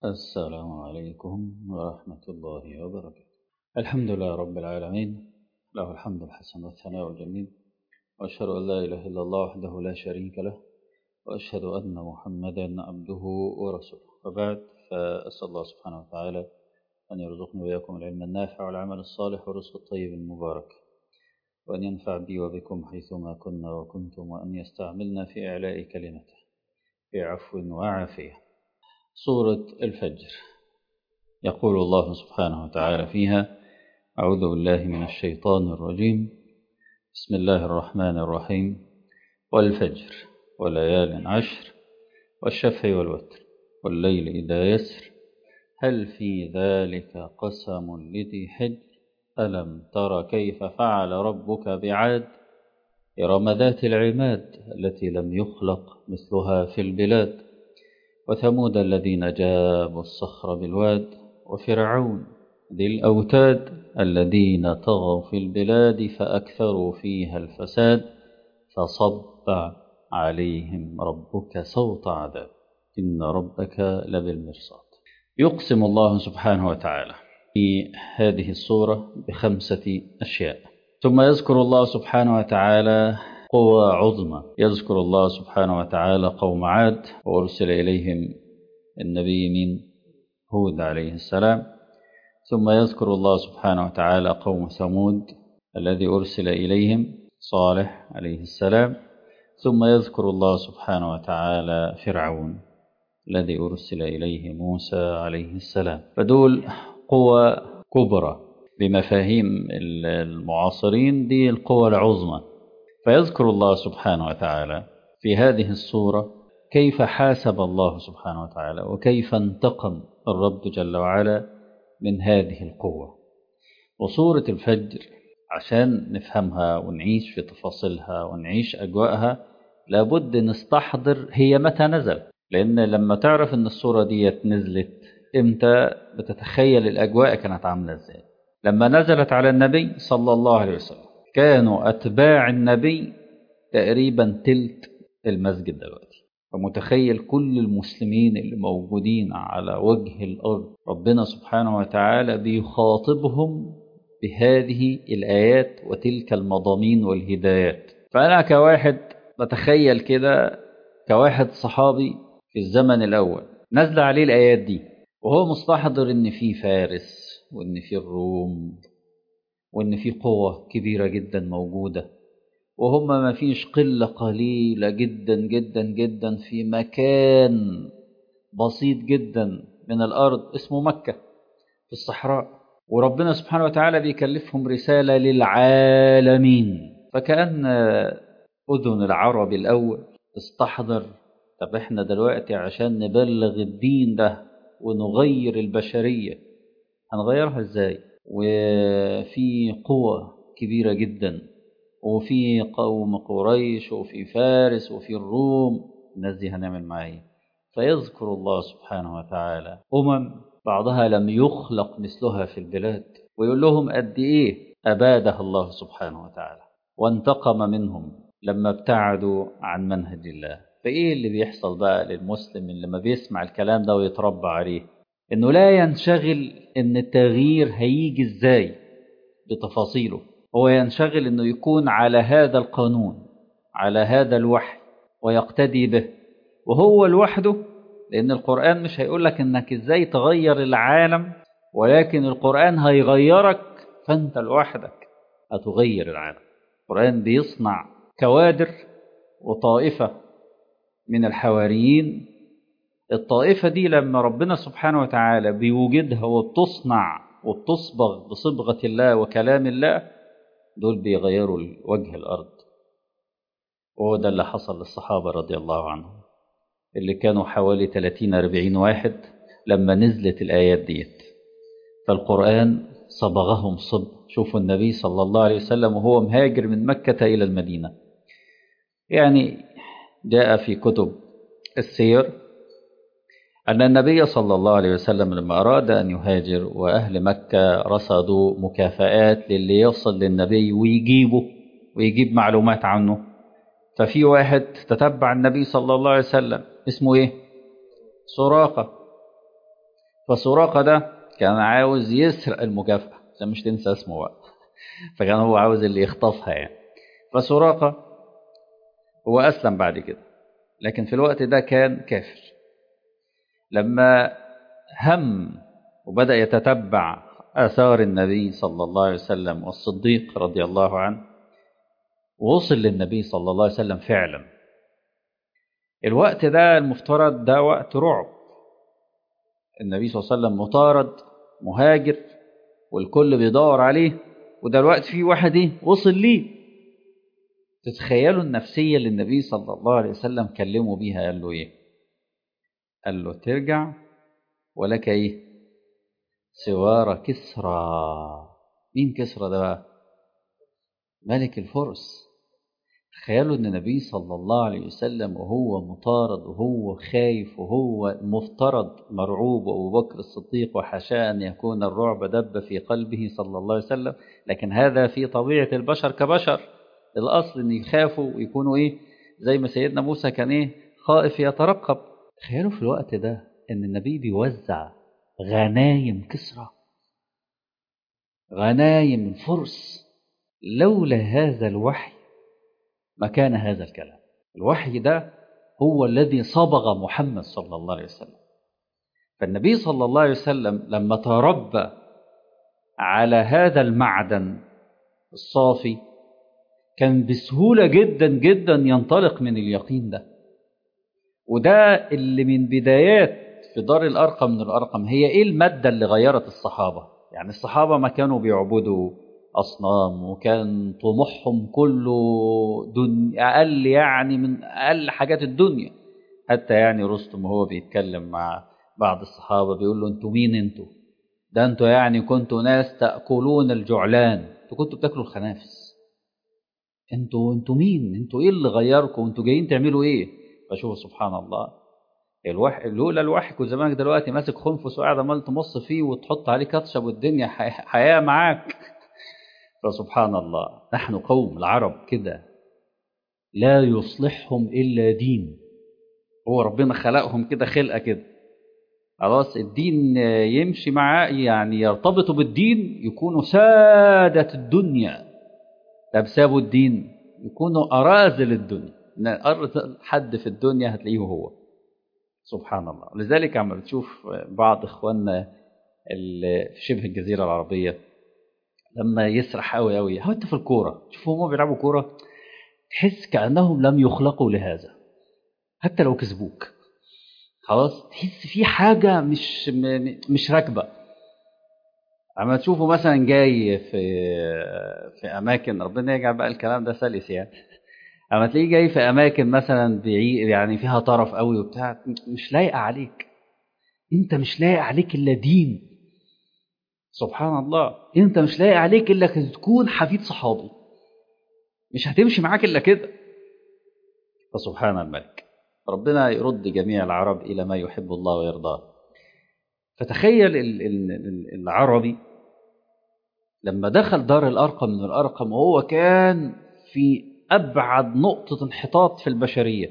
السلام عليكم ورحمة الله وبركاته الحمد لله رب العالمين له الحمد الحسن والثناء الجميل وأشهد أن لا إله إلا الله وحده لا شريك له وأشهد أن محمدا عبده ورسوله وبعد فأسأل الله سبحانه وتعالى أن يرزقني وإياكم العلم النافع والعمل الصالح والرزق الطيب المبارك وأن ينفع بي وبكم حيثما كنا وكنتم وأن يستعملنا في إعلاء كلمته في عفو وعافية سورة الفجر يقول الله سبحانه وتعالى فيها أعوذ بالله من الشيطان الرجيم بسم الله الرحمن الرحيم والفجر وليال عشر والشفع والوتر والليل إذا يسر هل في ذلك قسم لذي حجر ألم تر كيف فعل ربك بعاد إرم ذات العماد التي لم يخلق مثلها في البلاد وثمود الذين جابوا الصخر بالواد وفرعون ذي الأوتاد الذين طغوا في البلاد فأكثروا فيها الفساد فصب عليهم ربك صوت عذاب إن ربك لبالمرصاد يقسم الله سبحانه وتعالى في هذه الصورة بخمسة أشياء ثم يذكر الله سبحانه وتعالى قوى عظمى يذكر الله سبحانه وتعالى قوم عاد وأرسل إليهم النبي من هود عليه السلام ثم يذكر الله سبحانه وتعالى قوم ثمود الذي أرسل إليهم صالح عليه السلام ثم يذكر الله سبحانه وتعالى فرعون الذي أرسل إليه موسى عليه السلام فدول قوى كبرى بمفاهيم المعاصرين دي القوى العظمى فيذكر الله سبحانه وتعالى في هذه الصورة كيف حاسب الله سبحانه وتعالى وكيف انتقم الرب جل وعلا من هذه القوة وصورة الفجر عشان نفهمها ونعيش في تفاصيلها ونعيش أجواءها لابد نستحضر هي متى نزل لأن لما تعرف أن الصورة دي نزلت إمتى بتتخيل الأجواء كانت عاملة إزاي لما نزلت على النبي صلى الله عليه وسلم كانوا أتباع النبي تقريبا تلت المسجد دلوقتي فمتخيل كل المسلمين اللي موجودين على وجه الأرض ربنا سبحانه وتعالى بيخاطبهم بهذه الآيات وتلك المضامين والهدايات فأنا كواحد بتخيل كده كواحد صحابي في الزمن الأول نزل عليه الآيات دي وهو مستحضر إن في فارس وإن في الروم وإن في قوة كبيرة جدا موجودة وهم ما فيش قلة قليلة جدا جدا جدا في مكان بسيط جدا من الأرض اسمه مكة في الصحراء وربنا سبحانه وتعالى بيكلفهم رسالة للعالمين فكأن أذن العرب الأول استحضر طب احنا دلوقتي عشان نبلغ الدين ده ونغير البشرية هنغيرها ازاي وفي قوة كبيرة جدا وفي قوم قريش وفي فارس وفي الروم الناس دي هنعمل معايا فيذكر الله سبحانه وتعالى أمم بعضها لم يخلق مثلها في البلاد ويقول لهم قد إيه أبادها الله سبحانه وتعالى وانتقم منهم لما ابتعدوا عن منهج الله فإيه اللي بيحصل بقى للمسلم اللي لما بيسمع الكلام ده ويتربى عليه إنه لا ينشغل إن التغيير هيجي إزاي بتفاصيله هو ينشغل إنه يكون على هذا القانون على هذا الوحي ويقتدي به وهو لوحده لأن القرآن مش هيقول لك إنك إزاي تغير العالم ولكن القرآن هيغيرك فأنت لوحدك هتغير العالم القرآن بيصنع كوادر وطائفة من الحواريين الطائفة دي لما ربنا سبحانه وتعالى بيوجدها وبتصنع وبتصبغ بصبغة الله وكلام الله دول بيغيروا وجه الأرض وهو ده اللي حصل للصحابة رضي الله عنهم اللي كانوا حوالي 30-40 واحد لما نزلت الآيات ديت فالقرآن صبغهم صبغ شوفوا النبي صلى الله عليه وسلم وهو مهاجر من مكة إلى المدينة يعني جاء في كتب السير أن النبي صلى الله عليه وسلم لما أراد أن يهاجر وأهل مكة رصدوا مكافآت للي يصل للنبي ويجيبه ويجيب معلومات عنه ففي واحد تتبع النبي صلى الله عليه وسلم اسمه إيه؟ سراقة فسراقة ده كان عاوز يسرق المكافأة عشان مش تنسى اسمه بقى فكان هو عاوز اللي يخطفها يعني فسراقة هو أسلم بعد كده لكن في الوقت ده كان كافر لما هم وبدأ يتتبع آثار النبي صلى الله عليه وسلم والصديق رضي الله عنه وصل للنبي صلى الله عليه وسلم فعلا الوقت ده المفترض ده وقت رعب النبي صلى الله عليه وسلم مطارد مهاجر والكل بيدور عليه وده الوقت في واحد ايه وصل ليه تتخيلوا النفسية اللي النبي صلى الله عليه وسلم كلمه بيها قال له ايه قال له ترجع ولك ايه سوار كسرى مين كسرى ده بقى ملك الفرس تخيلوا ان النبي صلى الله عليه وسلم وهو مطارد وهو خايف وهو مفترض مرعوب وابو بكر الصديق وحاشاه ان يكون الرعب دب في قلبه صلى الله عليه وسلم لكن هذا في طبيعه البشر كبشر الاصل ان يخافوا ويكونوا ايه زي ما سيدنا موسى كان ايه خائف يترقب تخيلوا في الوقت ده ان النبي بيوزع غنايم كسرى غنايم الفرس لولا هذا الوحي ما كان هذا الكلام الوحي ده هو الذي صبغ محمد صلى الله عليه وسلم فالنبي صلى الله عليه وسلم لما تربى على هذا المعدن الصافي كان بسهولة جدا جدا ينطلق من اليقين ده وده اللي من بدايات في دار الأرقم من الأرقم هي إيه المادة اللي غيرت الصحابة يعني الصحابة ما كانوا بيعبدوا أصنام وكان طموحهم كله دن... أقل يعني من أقل حاجات الدنيا حتى يعني رستم وهو بيتكلم مع بعض الصحابة بيقول له أنتوا مين أنتوا ده أنتوا يعني كنتوا ناس تأكلون الجعلان أنتوا كنتوا بتاكلوا الخنافس أنتوا أنتوا مين أنتوا إيه اللي غيركم أنتوا جايين تعملوا إيه فشوفوا سبحان الله الوحي لولا الوحي كنت زمانك دلوقتي ماسك خنفس وقاعد عمال تمص فيه وتحط عليه كاتشب والدنيا حياه معاك فسبحان الله نحن قوم العرب كده لا يصلحهم الا دين هو ربنا خلقهم كده خلقه كده خلاص الدين يمشي معاه يعني يرتبطوا بالدين يكونوا سادة الدنيا طب سابوا الدين يكونوا أراذل الدنيا أرذل حد في الدنيا هتلاقيه هو سبحان الله لذلك عم بتشوف بعض اخواننا اللي في شبه الجزيره العربيه لما يسرح قوي قوي حتى في الكوره شوفوا هم بيلعبوا كوره تحس كانهم لم يخلقوا لهذا حتى لو كسبوك خلاص تحس في حاجه مش مش راكبه اما تشوفه مثلا جاي في في اماكن ربنا يجعل بقى الكلام ده سلس يعني اما تلاقيه جاي في اماكن مثلا بعيد يعني فيها طرف قوي وبتاع مش لايقه عليك انت مش لايق عليك الا دين سبحان الله انت مش لايق عليك الا تكون حفيد صحابي مش هتمشي معاك الا كده فسبحان الملك ربنا يرد جميع العرب الى ما يحب الله ويرضاه فتخيل العربي لما دخل دار الارقم من الارقم وهو كان في أبعد نقطة انحطاط في البشرية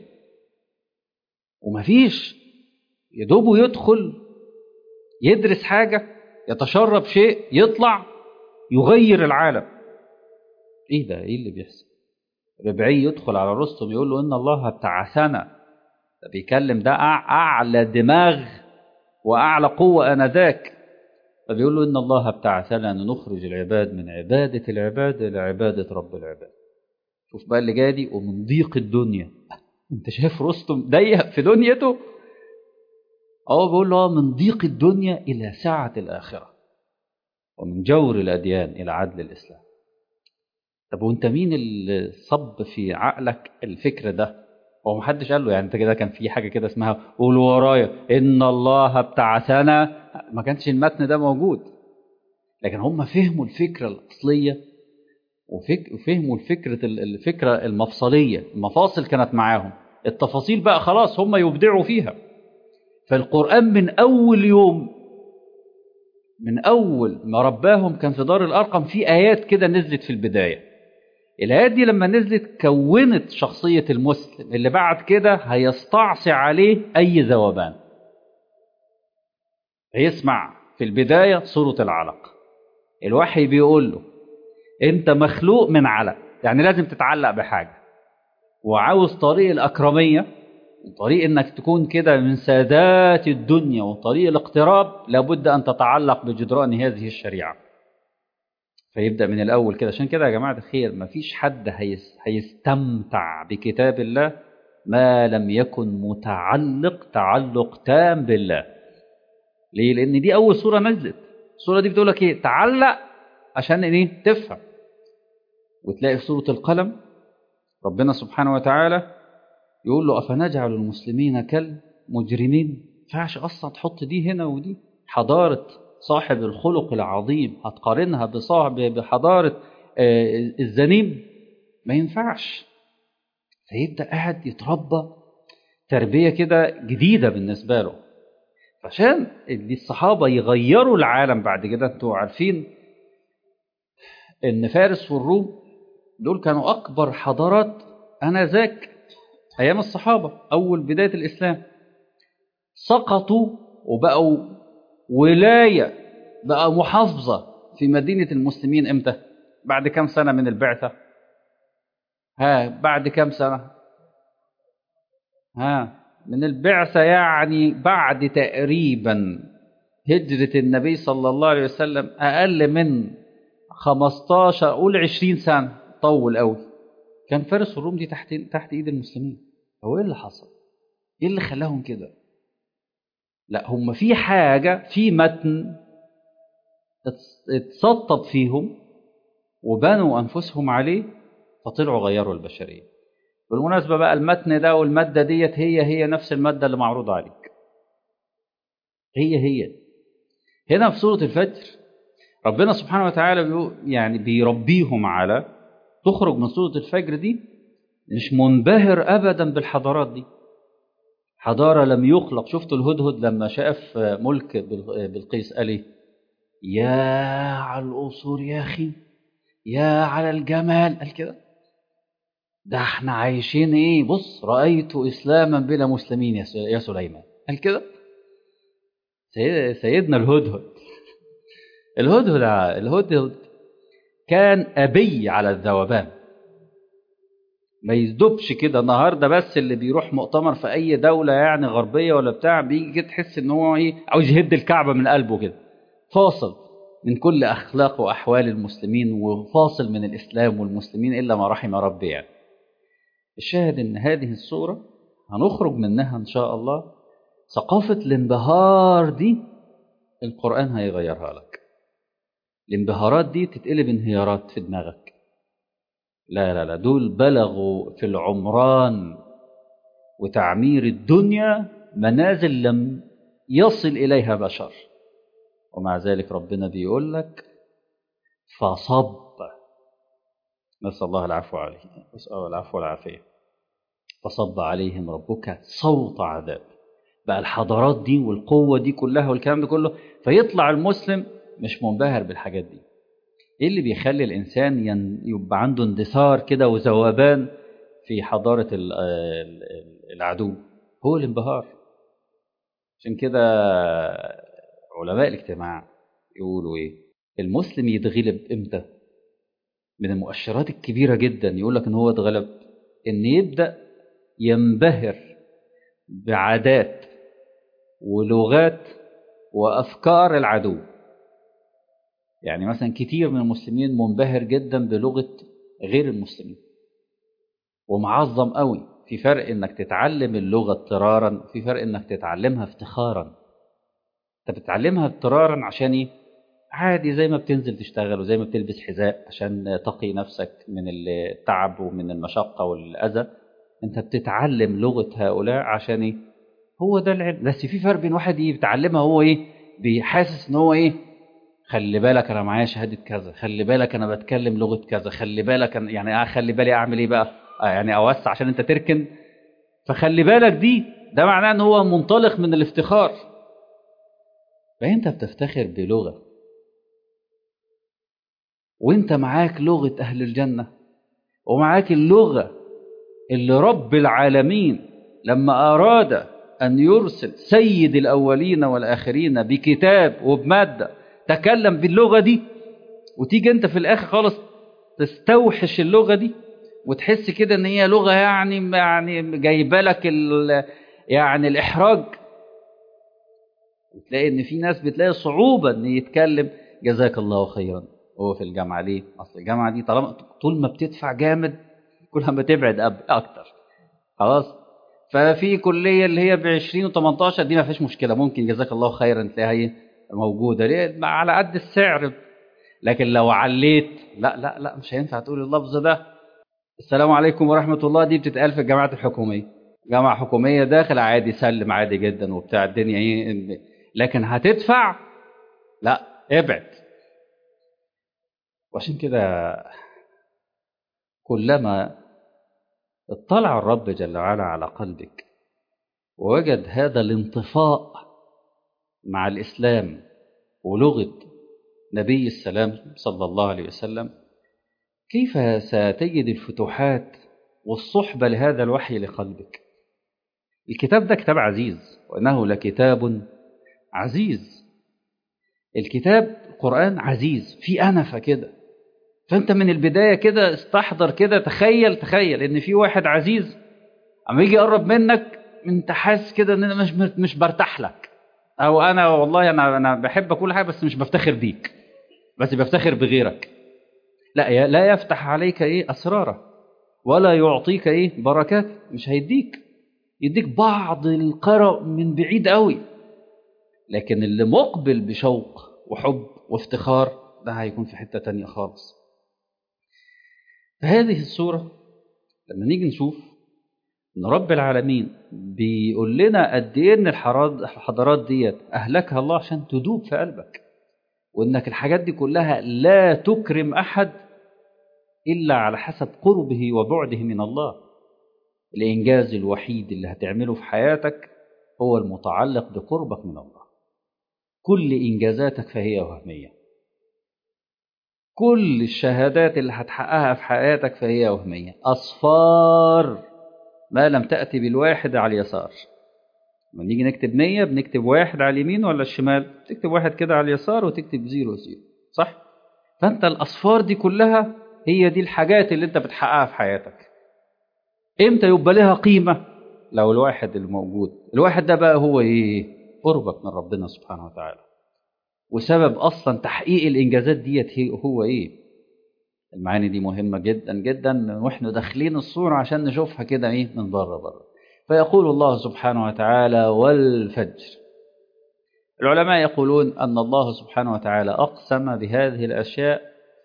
ومفيش يدوبه يدخل يدرس حاجة يتشرب شيء يطلع يغير العالم ايه ده ايه اللي بيحصل ربعي يدخل على رستم يقول له ان الله ابتعثنا ده بيكلم ده اعلى دماغ واعلى قوة انذاك فبيقول له ان الله ابتعثنا ان نخرج العباد من عبادة العباد الى عبادة رب العباد شوف بقى اللي جاي دي ومن ضيق الدنيا انت شايف رستم ضيق في دنيته اه بيقول له من ضيق الدنيا الى سعه الاخره ومن جور الاديان الى عدل الاسلام طب وانت مين اللي صب في عقلك الفكر ده هو محدش قال له يعني انت كده كان في حاجه كده اسمها قول ورايا ان الله ابتعثنا ما كانش المتن ده موجود لكن هم فهموا الفكره الاصليه وفهموا الفكرة الفكرة المفصلية المفاصل كانت معاهم التفاصيل بقى خلاص هم يبدعوا فيها فالقرآن من أول يوم من أول ما رباهم كان في دار الأرقم في آيات كده نزلت في البداية الآيات دي لما نزلت كونت شخصية المسلم اللي بعد كده هيستعصي عليه أي ذوبان هيسمع في البداية سورة العلق الوحي بيقول له انت مخلوق من علق يعني لازم تتعلق بحاجة وعاوز طريق الأكرمية طريق انك تكون كده من سادات الدنيا وطريق الاقتراب لابد ان تتعلق بجدران هذه الشريعة فيبدأ من الأول كده عشان كده يا جماعة الخير مفيش حد هيس هيستمتع بكتاب الله ما لم يكن متعلق تعلق تام بالله ليه؟ لأن دي أول سورة نزلت السورة دي بتقول لك إيه؟ تعلق عشان إيه؟ تفهم وتلاقي في سورة القلم ربنا سبحانه وتعالى يقول له أفنجعل المسلمين كالمجرمين ينفعش أصلا تحط دي هنا ودي حضارة صاحب الخلق العظيم هتقارنها بصاحب بحضارة الزنيم ما ينفعش فيبدأ قاعد يتربى تربية كده جديدة بالنسبة له عشان الصحابة يغيروا العالم بعد كده انتوا عارفين ان فارس والروم دول كانوا أكبر حضارات أنذاك أيام الصحابة أول بداية الإسلام سقطوا وبقوا ولاية بقى محافظة في مدينة المسلمين إمتى؟ بعد كم سنة من البعثة؟ ها بعد كم سنة؟ ها من البعثة يعني بعد تقريبا هجرة النبي صلى الله عليه وسلم أقل من 15 قول 20 سنة طول قوي كان فارس والروم دي تحت تحت ايد المسلمين هو ايه اللي حصل ايه اللي خلاهم كده لا هم في حاجة في متن اتسطب فيهم وبنوا أنفسهم عليه فطلعوا غيروا البشرية بالمناسبة بقى المتن ده والمادة ديت هي هي نفس المادة اللي معروضة عليك هي هي هنا في سورة الفجر ربنا سبحانه وتعالى يعني بيربيهم على تخرج من سورة الفجر دي مش منبهر أبدا بالحضارات دي حضارة لم يخلق شفتوا الهدهد لما شاف ملك بالقيس قال ايه يا على القصور يا أخي يا على الجمال قال كده ده احنا عايشين ايه بص رأيت إسلاما بلا مسلمين يا سليمان قال كده سيد سيدنا الهدهد الهدهد الهدهد كان أبي على الذوبان ما يسدبش كده النهارده بس اللي بيروح مؤتمر في اي دوله يعني غربيه ولا بتاع بيجي كده تحس ان هو ايه عاوز يهد الكعبه من قلبه كده فاصل من كل اخلاق واحوال المسلمين وفاصل من الاسلام والمسلمين الا ما رحم ربي يعني الشاهد ان هذه الصوره هنخرج منها ان شاء الله ثقافه الانبهار دي القران هيغيرها لك الانبهارات دي تتقلب انهيارات في دماغك لا لا لا دول بلغوا في العمران وتعمير الدنيا منازل لم يصل إليها بشر ومع ذلك ربنا بيقول لك فصب نسأل الله العفو عليه نسأل الله العفو والعافية فصب عليهم ربك صوت عذاب بقى الحضارات دي والقوة دي كلها والكلام ده كله فيطلع المسلم مش منبهر بالحاجات دي ايه اللي بيخلي الانسان ين... يبقى عنده اندثار كده وذوبان في حضاره العدو هو الانبهار عشان كده علماء الاجتماع يقولوا ايه المسلم يتغلب امتى من المؤشرات الكبيره جدا يقول لك ان هو اتغلب ان يبدا ينبهر بعادات ولغات وافكار العدو يعني مثلا كتير من المسلمين منبهر جدا بلغة غير المسلمين ومعظم قوي في فرق انك تتعلم اللغة اضطرارا في فرق انك تتعلمها افتخارا انت بتتعلمها اضطرارا عشان ايه عادي زي ما بتنزل تشتغل وزي ما بتلبس حذاء عشان تقي نفسك من التعب ومن المشقة والأذى انت بتتعلم لغة هؤلاء عشان ايه هو ده العلم بس في فرق بين واحد ايه بيتعلمها هو ايه بيحاسس ان هو ايه خلي بالك انا معايا شهاده كذا خلي بالك انا بتكلم لغه كذا خلي بالك أنا يعني خلي بالي اعمل ايه بقى يعني اوسع عشان انت تركن فخلي بالك دي ده معناه ان هو منطلق من الافتخار فانت بتفتخر بلغه وانت معاك لغه اهل الجنه ومعاك اللغه اللي رب العالمين لما اراد أن يرسل سيد الأولين والآخرين بكتاب وبمادة تكلم باللغة دي وتيجي أنت في الآخر خالص تستوحش اللغة دي وتحس كده ان هي لغه يعني يعني جايبه لك يعني الاحراج وتلاقي ان في ناس بتلاقي صعوبه ان يتكلم جزاك الله خيرا هو في الجامعه ليه؟ اصل الجامعه دي طالما طول ما بتدفع جامد كل ما تبعد اكتر خلاص ففي كليه اللي هي ب 20 و18 دي ما فيش مشكله ممكن جزاك الله خيرا تلاقيها موجوده ليه؟ على قد السعر لكن لو عليت لا لا لا مش هينفع تقول اللفظ ده السلام عليكم ورحمة الله دي بتتقال في الجامعات الحكومية جامعة حكومية داخل عادي سلم عادي جدا وبتاع الدنيا ايه لكن هتدفع لا ابعد وعشان كده كلما اطلع الرب جل وعلا على قلبك ووجد هذا الانطفاء مع الإسلام ولغة نبي السلام صلى الله عليه وسلم كيف ستجد الفتوحات والصحبة لهذا الوحي لقلبك الكتاب ده كتاب عزيز وإنه لكتاب عزيز الكتاب القرآن عزيز في أنفة كده فأنت من البداية كده استحضر كده تخيل تخيل إن في واحد عزيز أما يجي يقرب منك أنت حاسس كده إن أنا مش مش برتاح لك أو أنا والله أنا أنا بحب كل حاجة بس مش بفتخر بيك بس بفتخر بغيرك لا لا يفتح عليك ايه اسراره ولا يعطيك ايه بركات مش هيديك يديك بعض القرى من بعيد قوي لكن اللي مقبل بشوق وحب وافتخار ده هيكون في حتة تانية خالص فهذه الصورة لما نيجي نشوف ان رب العالمين بيقول لنا قد ايه ان الحضارات ديت اهلكها الله عشان تدوب في قلبك وانك الحاجات دي كلها لا تكرم احد الا على حسب قربه وبعده من الله الانجاز الوحيد اللي هتعمله في حياتك هو المتعلق بقربك من الله كل انجازاتك فهي وهميه كل الشهادات اللي هتحققها في حياتك فهي وهميه اصفار ما لم تاتي بالواحد على اليسار لما نيجي نكتب 100 بنكتب واحد على اليمين ولا الشمال تكتب واحد كده على اليسار وتكتب زيرو زيرو صح فانت الاصفار دي كلها هي دي الحاجات اللي انت بتحققها في حياتك امتى يبقى لها قيمة لو الواحد الموجود الواحد ده بقى هو ايه قربك من ربنا سبحانه وتعالى وسبب اصلا تحقيق الانجازات ديت هو ايه المعاني دي مهمة جدا جدا واحنا داخلين الصورة عشان نشوفها كده ايه من بره بره فيقول الله سبحانه وتعالى والفجر العلماء يقولون أن الله سبحانه وتعالى أقسم بهذه الأشياء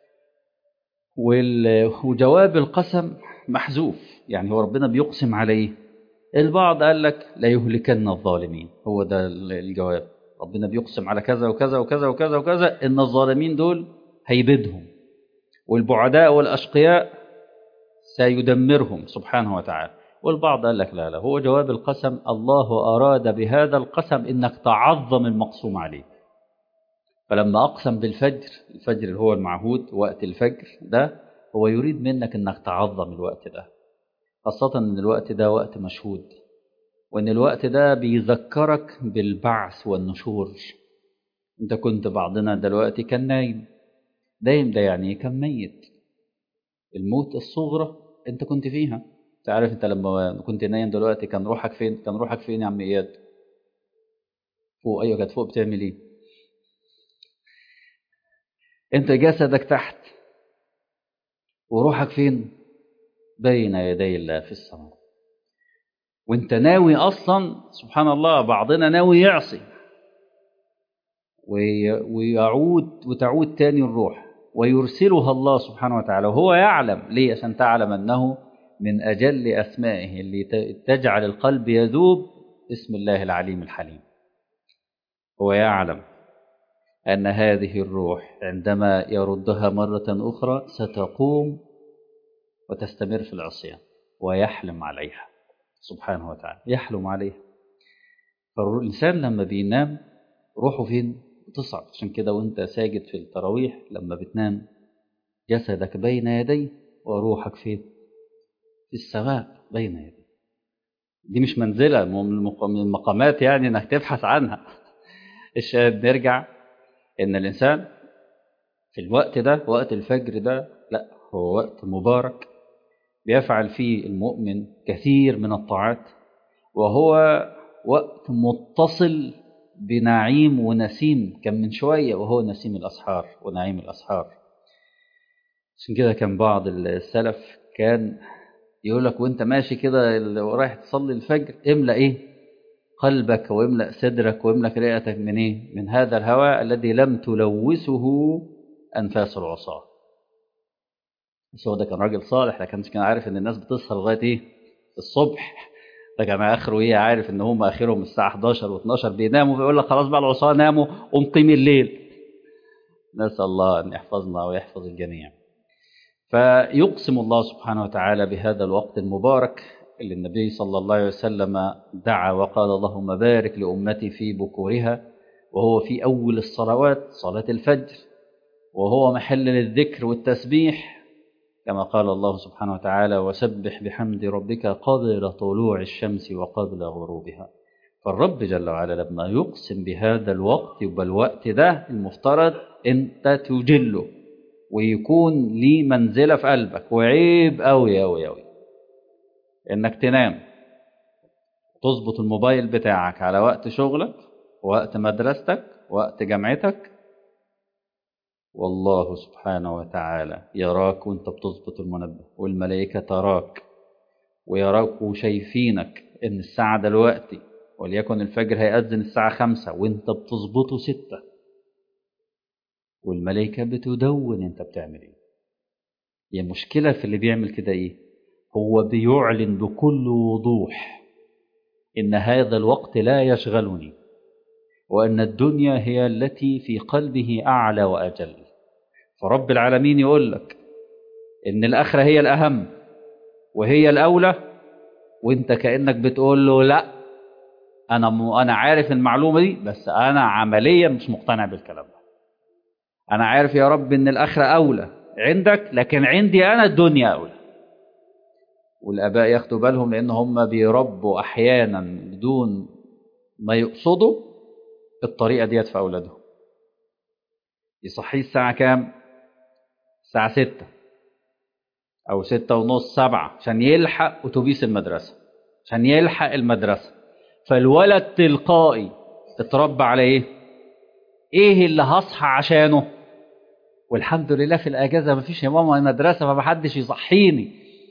وجواب القسم محذوف يعني هو ربنا بيقسم عليه البعض قال لك لا يهلكن الظالمين هو ده الجواب ربنا بيقسم على كذا وكذا وكذا وكذا وكذا إن الظالمين دول هيبدهم والبعداء والأشقياء سيدمرهم سبحانه وتعالى والبعض قال لك لا لا هو جواب القسم الله أراد بهذا القسم إنك تعظم المقسوم عليه فلما أقسم بالفجر الفجر اللي هو المعهود وقت الفجر ده هو يريد منك إنك تعظم الوقت ده خاصة إن الوقت ده وقت مشهود وإن الوقت ده بيذكرك بالبعث والنشور أنت كنت بعضنا دلوقتي كان نايم نايم ده يعني كان ميت الموت الصغرى أنت كنت فيها تعرف انت لما كنت نايم دلوقتي كان روحك فين كان روحك فين يا عم اياد فوق ايوه كانت فوق بتعمل ايه انت جسدك تحت وروحك فين بين يدي الله في السماء وانت ناوي اصلا سبحان الله بعضنا ناوي يعصي ويعود وتعود تاني الروح ويرسلها الله سبحانه وتعالى وهو يعلم ليه عشان تعلم انه من أجل أسمائه اللي تجعل القلب يذوب اسم الله العليم الحليم هو يعلم أن هذه الروح عندما يردها مرة أخرى ستقوم وتستمر في العصيان ويحلم عليها سبحانه وتعالى يحلم عليها فالإنسان لما بينام روحه فين بتصعد عشان كده وانت ساجد في التراويح لما بتنام جسدك بين يديه وروحك فين في السماء بين يديه دي مش منزلة من المقامات يعني انك تبحث عنها الشاهد نرجع ان الانسان في الوقت ده وقت الفجر ده لا هو وقت مبارك بيفعل فيه المؤمن كثير من الطاعات وهو وقت متصل بنعيم ونسيم كان من شوية وهو نسيم الأسحار ونعيم الأسحار عشان كده كان بعض السلف كان يقول لك وانت ماشي كده ورايح تصلي الفجر املأ ايه قلبك واملأ صدرك واملأ رئتك من ايه من هذا الهواء الذي لم تلوثه أنفاس العصاة بس هو ده كان راجل صالح لكن كان عارف ان الناس بتسهر لغايه ايه الصبح ده كان اخره ايه عارف ان هم اخرهم الساعه 11 و12 بيناموا بيقول لك خلاص بقى العصاه ناموا قوم قيم الليل نسال الله ان يحفظنا ويحفظ الجميع فيقسم الله سبحانه وتعالى بهذا الوقت المبارك اللي النبي صلى الله عليه وسلم دعا وقال اللهم بارك لامتي في بكورها وهو في اول الصلوات صلاه الفجر وهو محل للذكر والتسبيح كما قال الله سبحانه وتعالى وسبح بحمد ربك قبل طلوع الشمس وقبل غروبها فالرب جل وعلا لما يقسم بهذا الوقت يبقى الوقت ده المفترض انت تجله ويكون ليه منزلة في قلبك وعيب أوي أوي أوي إنك تنام تظبط الموبايل بتاعك على وقت شغلك وقت مدرستك وقت جامعتك والله سبحانه وتعالى يراك وانت بتظبط المنبه والملائكة تراك ويراك وشايفينك ان الساعة دلوقتي وليكن الفجر هيأذن الساعة خمسة وانت بتظبطه ستة والملائكة بتدون انت بتعمل ايه هي المشكلة في اللي بيعمل كده ايه هو بيعلن بكل وضوح ان هذا الوقت لا يشغلني وأن الدنيا هي التي في قلبه أعلى وأجل فرب العالمين يقول لك إن الآخرة هي الأهم وهي الأولى وإنت كأنك بتقول له لا أنا م... أنا عارف المعلومة دي بس أنا عمليا مش مقتنع بالكلام ده أنا عارف يا رب إن الآخرة أولى عندك لكن عندي أنا الدنيا أولى والآباء ياخدوا بالهم لأن هم بيربوا أحيانا بدون ما يقصدوا الطريقة ديت في أولادهم يصحيه الساعة كام؟ الساعة ستة أو ستة ونص سبعة عشان يلحق أتوبيس المدرسة عشان يلحق المدرسة فالولد تلقائي اتربى على إيه؟ إيه اللي هصحى عشانه؟ والحمد لله في الأجازة مفيش يا ماما مدرسة فمحدش يصحيني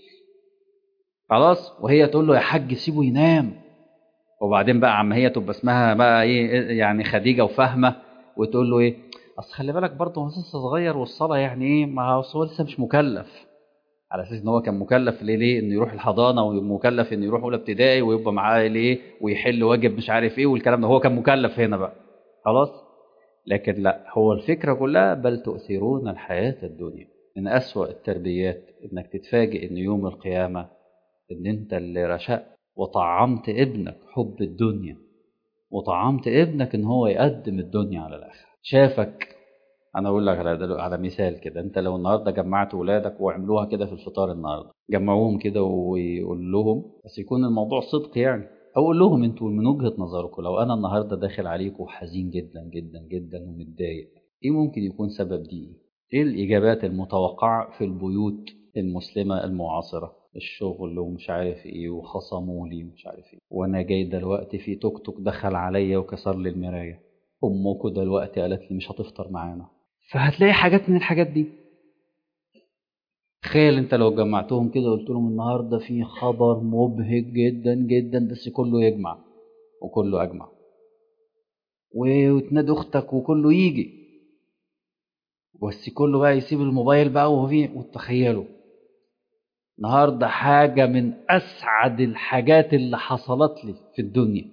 خلاص وهي تقول له يا حاج سيبه ينام وبعدين بقى عم هي تبقى اسمها بقى ايه يعني خديجه وفاهمه وتقول له ايه اصل خلي بالك برضه هو لسه صغير والصلاه يعني ايه ما هو لسه مش مكلف على اساس ان هو كان مكلف ليه ليه انه يروح الحضانه ومكلف انه يروح اولى ابتدائي ويبقى معاه ليه ويحل واجب مش عارف ايه والكلام ده هو كان مكلف هنا بقى خلاص لكن لا هو الفكره كلها بل تؤثرون الحياه الدنيا من اسوا التربيات انك تتفاجئ ان يوم القيامه ان انت اللي رشقت وطعمت ابنك حب الدنيا وطعمت ابنك ان هو يقدم الدنيا على الاخره شافك انا اقول لك على على مثال كده انت لو النهارده جمعت ولادك وعملوها كده في الفطار النهارده جمعوهم كده ويقول لهم بس يكون الموضوع صدق يعني او قول لهم انتوا من وجهه نظركم لو انا النهارده داخل عليكم حزين جدا جدا جدا ومتضايق ايه ممكن يكون سبب دي ايه الاجابات المتوقعه في البيوت المسلمه المعاصره الشغل ومش عارف ايه وخصموا لي مش عارف ايه وانا جاي دلوقتي في توك توك دخل عليا وكسر لي المرايه امكم دلوقتي قالت لي مش هتفطر معانا فهتلاقي حاجات من الحاجات دي تخيل انت لو جمعتهم كده وقلت لهم النهارده في خبر مبهج جدا جدا بس كله يجمع وكله اجمع وتنادي اختك وكله يجي بس كله بقى يسيب الموبايل بقى وهو فيه وتخيلوا النهارده حاجة من أسعد الحاجات اللي حصلت لي في الدنيا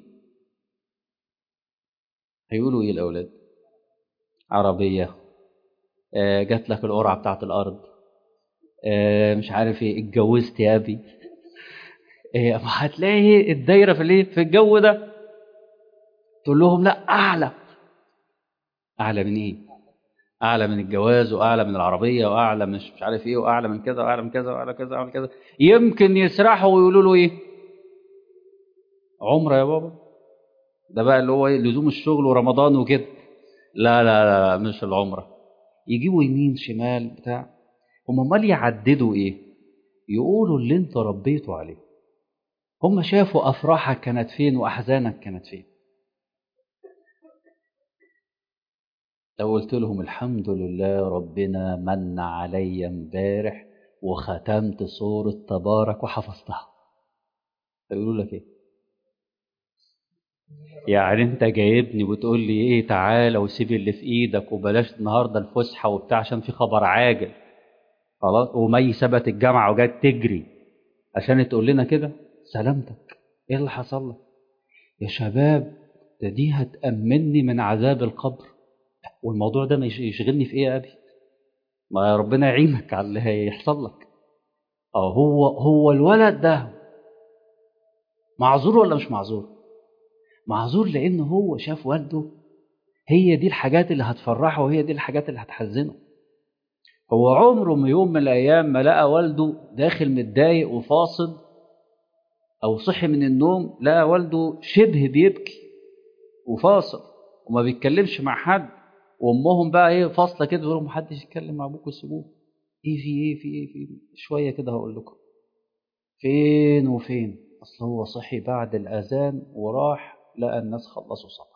هيقولوا إيه الأولاد؟ عربية آه جات لك القرعة بتاعت الأرض آه مش عارف إيه اتجوزت يا أبي آه هتلاقي الدايرة في الإيه؟ في الجو ده تقول لهم لا أعلى أعلى من إيه؟ اعلى من الجواز واعلى من العربيه واعلى من مش عارف ايه واعلى من كذا واعلى من كذا واعلى كذا واعلى كذا يمكن يسرحوا ويقولوا له ايه عمره يا بابا ده بقى اللي هو إيه لزوم الشغل ورمضان وكده لا لا لا مش العمره يجيبوا يمين شمال بتاع هم امال يعددوا ايه يقولوا اللي انت ربيته عليه هم شافوا افراحك كانت فين واحزانك كانت فين لو قلت لهم الحمد لله ربنا من علي امبارح وختمت سورة تبارك وحفظتها يقولوا لك ايه يعني انت جايبني وتقول لي ايه تعالى وسيب اللي في ايدك وبلاش النهارده الفسحه وبتاع عشان في خبر عاجل خلاص ومي سابت الجامعه وجت تجري عشان تقول لنا كده سلامتك ايه اللي حصل لك يا شباب ده دي هتأمني من عذاب القبر والموضوع ده ما يشغلني في ايه يا ابي ما ربنا يعينك على اللي هيحصل لك اه هو هو الولد ده معذور ولا مش معذور معذور لان هو شاف والده هي دي الحاجات اللي هتفرحه وهي دي الحاجات اللي هتحزنه هو عمره ما يوم من الايام ما لقى والده داخل متضايق وفاصل او صحي من النوم لقى والده شبه بيبكي وفاصل وما بيتكلمش مع حد وامهم بقى ايه فاصله كده تقول محدش يتكلم مع ابوك وسيبوه ايه في ايه في ايه في شويه كده هقول لكم فين وفين اصل هو صحي بعد الاذان وراح لقى الناس خلصوا صلاه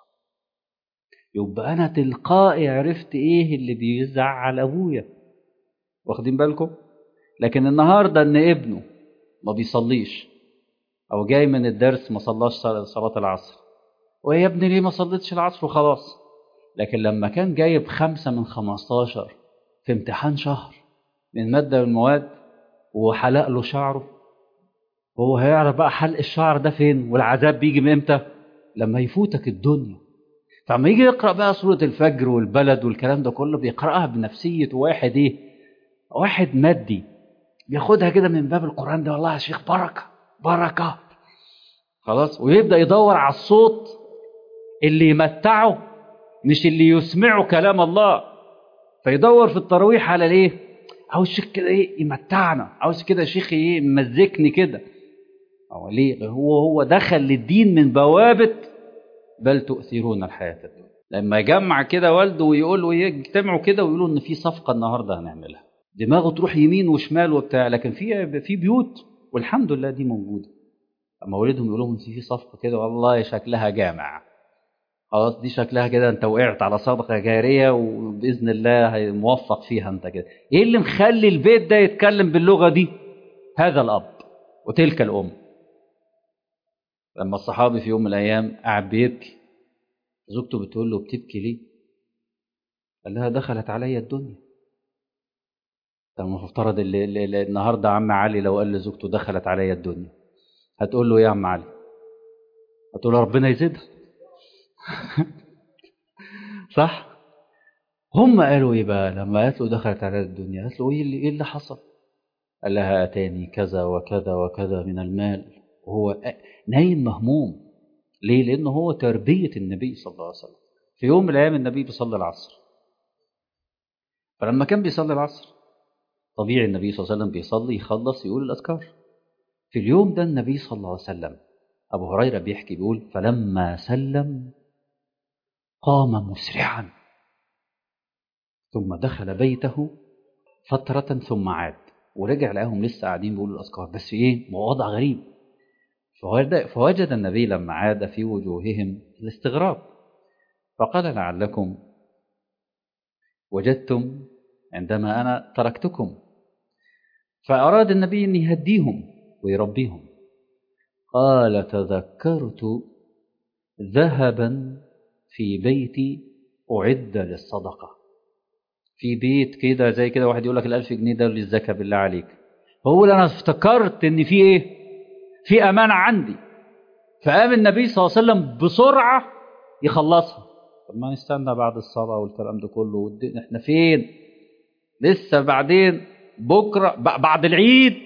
يبقى انا تلقائي عرفت ايه اللي بيزعل ابويا واخدين بالكم لكن النهارده ان ابنه ما بيصليش او جاي من الدرس ما صلاش صلاه العصر ويا يا ابني ليه ما صليتش العصر وخلاص لكن لما كان جايب خمسة من خمستاشر في امتحان شهر من مادة من المواد وحلق له شعره هو هيعرف بقى حلق الشعر ده فين والعذاب بيجي من امتى لما يفوتك الدنيا فلما يجي يقرأ بقى سورة الفجر والبلد والكلام ده كله بيقرأها بنفسية واحد ايه واحد مادي بياخدها كده من باب القرآن ده والله يا شيخ بركة بركة خلاص ويبدأ يدور على الصوت اللي يمتعه مش اللي يسمعه كلام الله فيدور في التراويح على الايه عاوز شيخ كده ايه يمتعنا عاوز كده شيخ ايه يمزكني كده هو ليه هو هو دخل للدين من بوابه بل تؤثرون الحياه الدنيا لما يجمع كده والده ويقول ويجتمعوا كده ويقولوا ان في صفقه النهارده هنعملها دماغه تروح يمين وشمال وبتاع لكن في في بيوت والحمد لله دي موجوده اما والدهم يقول لهم في صفقه كده والله شكلها جامع خلاص دي شكلها كده انت وقعت على صدقه جاريه وباذن الله موفق فيها انت كده ايه اللي مخلي البيت ده يتكلم باللغه دي هذا الاب وتلك الام لما الصحابي في يوم من الايام قاعد بيبكي زوجته بتقول له بتبكي ليه قال لها دخلت علي الدنيا طب المفترض اللي, اللي النهارده عم علي لو قال لزوجته دخلت علي الدنيا هتقول له ايه يا عم علي هتقول له ربنا يزيدها صح هم قالوا ايه بقى لما قالت له دخلت على الدنيا قالت له ايه اللي ايه اللي حصل قال لها اتاني كذا وكذا وكذا من المال وهو نايم مهموم ليه لانه هو تربيه النبي صلى الله عليه وسلم في يوم من الايام النبي بيصلي العصر فلما كان بيصلي العصر طبيعي النبي صلى الله عليه وسلم بيصلي يخلص يقول الاذكار في اليوم ده النبي صلى الله عليه وسلم ابو هريره بيحكي بيقول فلما سلم قام مسرعا ثم دخل بيته فترة ثم عاد ورجع لقاهم لسه قاعدين بيقولوا الأذكار بس إيه وضع غريب فوجد النبي لما عاد في وجوههم الاستغراب فقال لعلكم وجدتم عندما أنا تركتكم فأراد النبي أن يهديهم ويربيهم قال تذكرت ذهبا في بيتي أعد للصدقة في بيت كده زي كده واحد يقول لك الألف جنيه ده للزكاة بالله عليك هو أنا افتكرت إن في إيه في أمانة عندي فقام النبي صلى الله عليه وسلم بسرعة يخلصها طب ما نستنى بعد الصلاة والكلام ده كله احنا فين لسه بعدين بكرة بعد العيد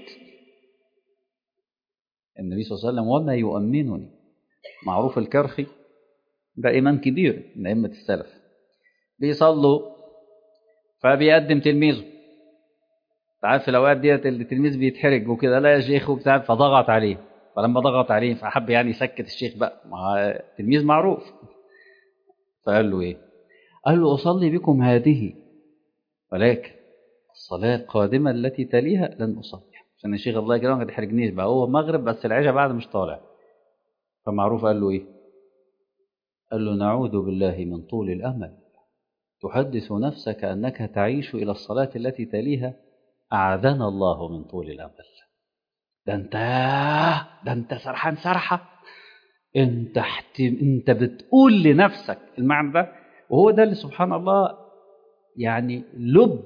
النبي صلى الله عليه وسلم وما يؤمنني معروف الكرخي ده إمام كبير من أئمة السلف بيصلوا فبيقدم تلميذه عارف في الأوقات ديت التلميذ بيتحرج وكده لا يا شيخ وبتاع فضغط عليه فلما ضغط عليه فحب يعني يسكت الشيخ بقى مع تلميذ معروف فقال له ايه قال له اصلي بكم هذه ولكن الصلاه القادمه التي تليها لن اصلي عشان الشيخ الله يكرمه ما تحرجنيش بقى هو مغرب بس العشاء بعد مش طالع فمعروف قال له ايه قال له نعوذ بالله من طول الامل تحدث نفسك انك تعيش الى الصلاه التي تليها اعاذنا الله من طول الامل ده انت ده انت سرحان سرحه انت حت... انت بتقول لنفسك المعنى ده وهو ده اللي سبحان الله يعني لب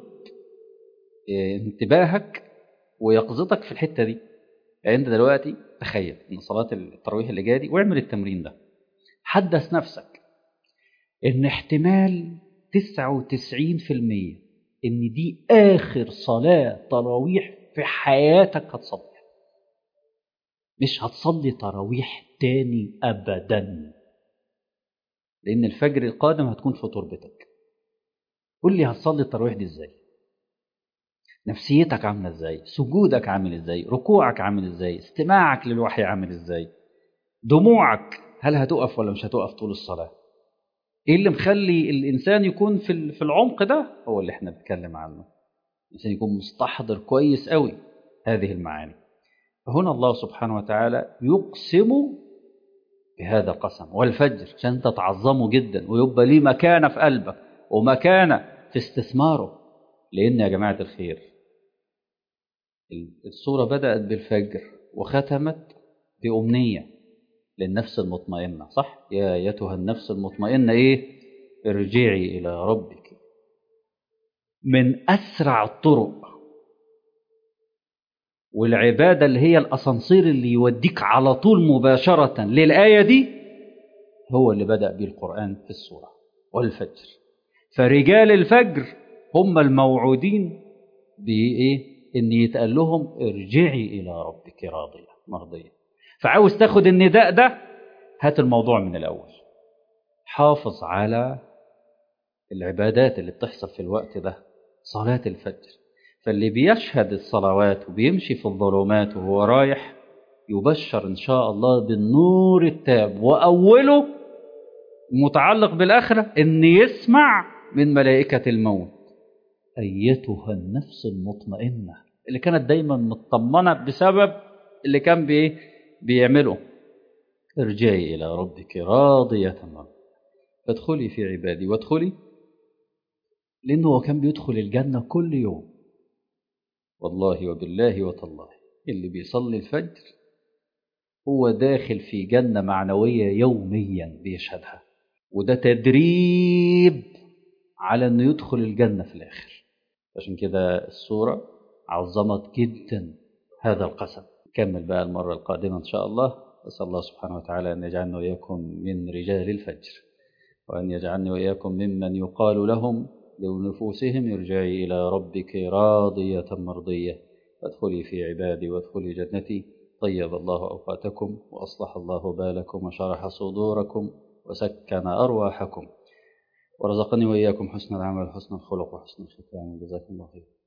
انتباهك ويقظتك في الحته دي يعني انت دلوقتي تخيل ان صلاه التراويح اللي جايه دي واعمل التمرين ده حدث نفسك ان احتمال 99% ان دي اخر صلاه تراويح في حياتك هتصلي مش هتصلي تراويح تاني ابدا لان الفجر القادم هتكون في تربتك قول لي هتصلي التراويح دي ازاي نفسيتك عامله ازاي سجودك عامل ازاي ركوعك عامل ازاي استماعك للوحي عامل ازاي دموعك هل هتقف ولا مش هتقف طول الصلاه ايه اللي مخلي الانسان يكون في في العمق ده هو اللي احنا بنتكلم عنه الانسان يكون مستحضر كويس قوي هذه المعاني فهنا الله سبحانه وتعالى يقسم بهذا القسم والفجر عشان انت تعظمه جدا ويبقى ليه مكانه في قلبك ومكانه في استثماره لان يا جماعه الخير السوره بدات بالفجر وختمت بامنيه للنفس المطمئنه صح يا ايتها النفس المطمئنه ايه ارجعي الى ربك من اسرع الطرق والعبادة اللي هي الأسانسير اللي يوديك على طول مباشرة للآية دي هو اللي بدأ به القرآن في السورة والفجر فرجال الفجر هم الموعودين بإيه؟ إن يتقال لهم ارجعي إلى ربك راضية مرضية فعاوز تاخد النداء ده هات الموضوع من الأول حافظ على العبادات اللي بتحصل في الوقت ده صلاة الفجر فاللي بيشهد الصلوات وبيمشي في الظلمات وهو رايح يبشر إن شاء الله بالنور التام وأوله متعلق بالآخرة إن يسمع من ملائكة الموت أيتها النفس المطمئنة اللي كانت دايما مطمنة بسبب اللي كان بي بيعمله ارجعي إلى ربك راضية مرضية فادخلي في عبادي وادخلي لأنه هو كان بيدخل الجنة كل يوم والله وبالله وتالله اللي بيصلي الفجر هو داخل في جنة معنوية يوميا بيشهدها وده تدريب على انه يدخل الجنة في الآخر عشان كده السورة عظمت جدا هذا القسم نكمل بقى المرة القادمة إن شاء الله أسأل الله سبحانه وتعالى أن يجعلنا وإياكم من رجال الفجر وأن يجعلني وإياكم ممن يقال لهم لنفوسهم ارجعي إلى ربك راضية مرضية وادخلي في عبادي وادخلي جنتي طيب الله أوقاتكم وأصلح الله بالكم وشرح صدوركم وسكن أرواحكم ورزقني وإياكم حسن العمل حسن الخلق وحسن الختام جزاكم الله خير